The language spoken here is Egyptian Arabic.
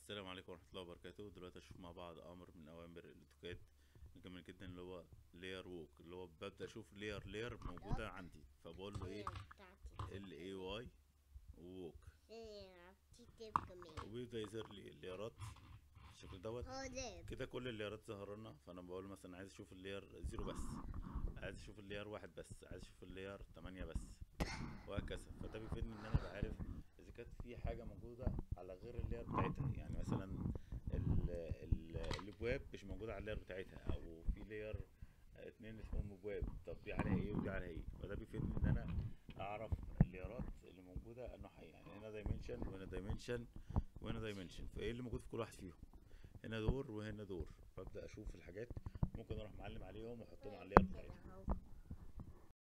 السلام عليكم ورحمة الله وبركاته دلوقتي هنشوف مع بعض أمر من أوامر الأوتوكاد جميل جدا اللي هو layer walk اللي هو ببدأ أشوف layer layer موجودة عندي فبقول له إيه بتاعتي ال A Y walk بتاعتي تبقى مين وبيبدأ يظهر لي الليرات بالشكل دوت هو ده كده كل الليرات ظهر لنا فأنا بقول مثلا عايز أشوف اللير زيرو بس عايز أشوف اللير واحد بس عايز أشوف اللير تمانية بس وهكذا فده بيفيدني إن أنا بعرف إذا كانت في حاجة موجودة على غير اللير بتاعتها يعني مثلا ال ال الابواب مش موجودة على اللير بتاعتها او في لير اتنين اسمهم ابواب طب دي عليها ايه ودي عليها ايه فده بيفيدني ان انا اعرف الليرات اللي موجودة انواعها ايه يعني هنا دايمنشن وهنا دايمنشن وهنا دايمنشن فايه اللي موجود في كل واحد فيهم هنا دور وهنا دور فابدا اشوف الحاجات ممكن اروح معلم عليهم واحطهم على اللير بتاعتهم اهو